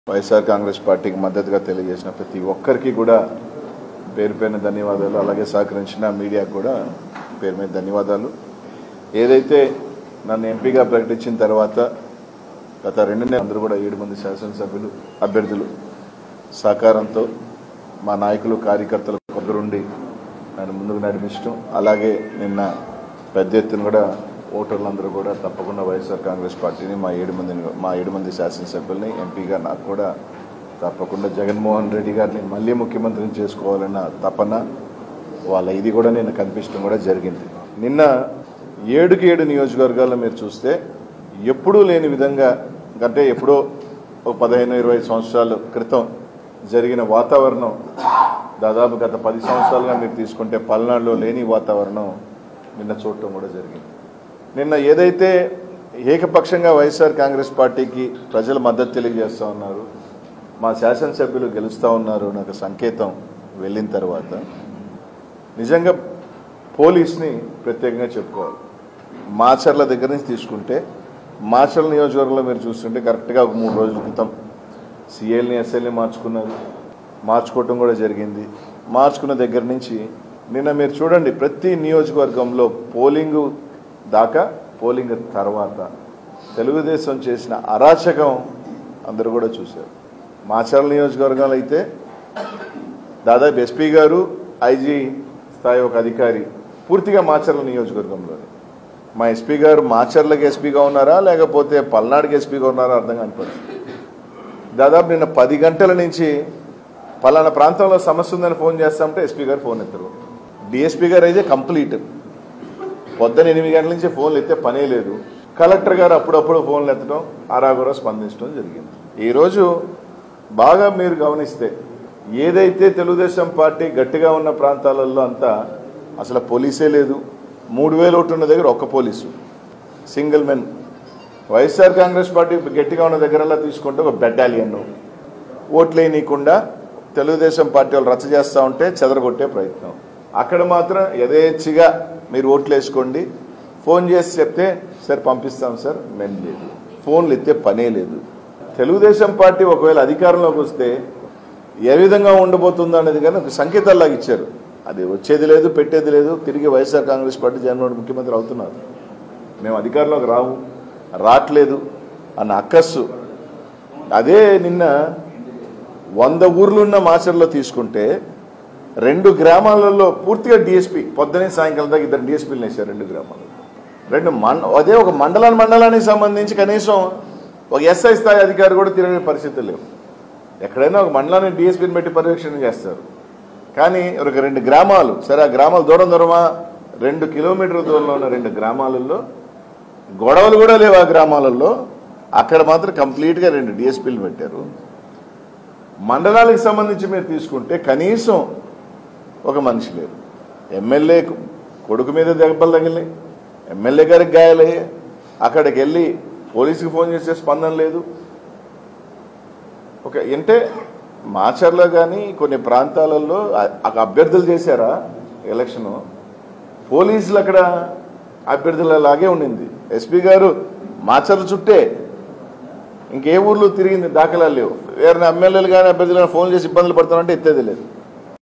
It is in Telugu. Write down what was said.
వైఎస్ఆర్ కాంగ్రెస్ పార్టీకి మద్దతుగా తెలియజేసిన ప్రతి ఒక్కరికి కూడా పేరు పేరున ధన్యవాదాలు అలాగే సహకరించిన మీడియాకు కూడా పేరు మీద ధన్యవాదాలు ఏదైతే నన్ను ఎంపీగా ప్రకటించిన తర్వాత గత రెండు నెలలు అందరూ కూడా ఏడు మంది శాసనసభ్యులు అభ్యర్థులు సహకారంతో మా నాయకులు కార్యకర్తలు ఒకరుండి నన్ను ముందుకు నడిపించడం అలాగే నిన్న పెద్ద ఎత్తున కూడా ఓటర్లందరూ కూడా తప్పకుండా వైఎస్ఆర్ కాంగ్రెస్ పార్టీని మా ఏడు మందిని మా ఏడు మంది శాసనసభ్యుల్ని ఎంపీగా నాకు కూడా తప్పకుండా జగన్మోహన్ రెడ్డి గారిని మళ్ళీ ముఖ్యమంత్రిని చేసుకోవాలన్న తపన వాళ్ళ ఇది కూడా నేను కనిపించడం కూడా జరిగింది నిన్న ఏడుకి ఏడు నియోజకవర్గాల్లో మీరు చూస్తే ఎప్పుడూ లేని విధంగా అంటే ఎప్పుడో ఒక పదిహేను ఇరవై సంవత్సరాల క్రితం జరిగిన వాతావరణం దాదాపు గత పది సంవత్సరాలుగా మీరు తీసుకుంటే పల్నాడులో లేని వాతావరణం నిన్న చూడటం కూడా జరిగింది నిన్న ఏదైతే ఏకపక్షంగా వైఎస్ఆర్ కాంగ్రెస్ పార్టీకి ప్రజలు మద్దతు తెలియజేస్తూ ఉన్నారు మా శాసనసభ్యులు గెలుస్తూ ఉన్నారు నాకు సంకేతం వెళ్ళిన తర్వాత నిజంగా పోలీస్ని ప్రత్యేకంగా చెప్పుకోవాలి మాచర్ల దగ్గర నుంచి తీసుకుంటే మాచర్ల నియోజకవర్గంలో మీరు చూస్తుంటే కరెక్ట్గా ఒక మూడు రోజుల క్రితం సిఎల్ని ఎస్ఎల్ని మార్చుకున్నారు మార్చుకోవటం కూడా జరిగింది మార్చుకున్న దగ్గర నుంచి నిన్న మీరు చూడండి ప్రతి నియోజకవర్గంలో పోలింగ్ దాకా పోలింగ్ తర్వాత తెలుగుదేశం చేసిన అరాచకం అందరూ కూడా చూశారు మాచర్ల నియోజకవర్గంలో అయితే దాదాపు ఎస్పీ గారు ఐజీ స్థాయి ఒక అధికారి పూర్తిగా మాచర్ల నియోజకవర్గంలోనే మా ఎస్పీ గారు మాచర్లకి ఎస్పీగా ఉన్నారా లేకపోతే పల్నాడుకి ఎస్పీగా ఉన్నారా అర్థం కాని పరిస్థితి దాదాపు నిన్న పది గంటల నుంచి పలానా ప్రాంతంలో సమస్య ఉందని ఫోన్ చేస్తామంటే ఎస్పీ గారు ఫోన్ ఎత్తరు డిఎస్పీ గారు అయితే కంప్లీట్ పొద్దున ఎనిమిది గంటల నుంచి ఫోన్లు ఎత్తే పనే లేదు కలెక్టర్ గారు అప్పుడప్పుడు ఫోన్లు ఎత్తడం ఆరాగురా స్పందించడం జరిగింది ఈరోజు బాగా మీరు గమనిస్తే ఏదైతే తెలుగుదేశం పార్టీ గట్టిగా ఉన్న ప్రాంతాలలో అంతా అసలు పోలీసే లేదు మూడు వేలు ఒకటి ఉన్న దగ్గర ఒక్క police single men YSR Congress Party గట్టిగా ఉన్న దగ్గరలా తీసుకుంటే ఒక బెటాలియన్ ఓట్లేయనీయకుండా తెలుగుదేశం పార్టీ వాళ్ళు రచ్చ చేస్తూ ఉంటే చెదరగొట్టే ప్రయత్నం అక్కడ మాత్రం యథేచ్ఛగా మీరు ఓట్లు వేసుకోండి ఫోన్ చేసి చెప్తే సార్ పంపిస్తాం సార్ మేము లేదు ఫోన్లు ఎత్తే పనే లేదు తెలుగుదేశం పార్టీ ఒకవేళ అధికారంలోకి వస్తే ఏ విధంగా ఉండబోతుందో అనేది కానీ ఒక సంకేతాల్లాగా ఇచ్చారు అది వచ్చేది లేదు పెట్టేది లేదు తిరిగి వైఎస్ఆర్ కాంగ్రెస్ పార్టీ జగన్మోహన్ ముఖ్యమంత్రి అవుతున్నారు మేము అధికారంలోకి రావు రావట్లేదు అన్న అక్కస్సు అదే నిన్న వంద ఊర్లున్న మాచర్లో తీసుకుంటే రెండు గ్రామాలలో పూర్తిగా డిఎస్పీ పొద్దునే సాయంకాలం దాకా ఇద్దరు డిఎస్పీలు వేశారు రెండు గ్రామాల్లో రెండు మండ అదే ఒక మండలాన్ని మండలానికి సంబంధించి కనీసం ఒక ఎస్ఐ స్థాయి అధికారి కూడా తిరిగే పరిస్థితులు లేవు ఎక్కడైనా ఒక మండలాన్ని డిఎస్పీని పెట్టి పర్యవేక్షణ చేస్తారు కానీ ఒక రెండు గ్రామాలు సరే ఆ గ్రామాలు దూరం దూరమా రెండు కిలోమీటర్ల దూరంలో ఉన్న రెండు గ్రామాలలో గొడవలు కూడా లేవు ఆ గ్రామాలలో అక్కడ మాత్రం కంప్లీట్గా రెండు డిఎస్పీలు పెట్టారు మండలాలకు సంబంధించి మీరు తీసుకుంటే కనీసం ఒక మనిషి లేరు ఎమ్మెల్యే కొడుకు మీద దెబ్బలు తగిలినాయి ఎమ్మెల్యే గారికి గాయాలయ్యాయి అక్కడికి వెళ్ళి పోలీసుకి ఫోన్ చేసే స్పందన లేదు ఓకే అంటే మాచర్లో కానీ కొన్ని ప్రాంతాలలో అ- అక్కడ అభ్యర్థులు చేశారా ఎలక్షన్ పోలీసులు అక్కడ అభ్యర్థుల లాగే ఉండింది ఎస్పీ గారు మాచర్ల చుట్టే ఇంకే ఊర్లో తిరిగింది దాఖలాలు లేవు వేరే ఎమ్మెల్యేలు కానీ అభ్యర్థులు కానీ ఫోన్ చేసి ఇబ్బందులు పడుతున్నారంటే ఎత్తేది లేదు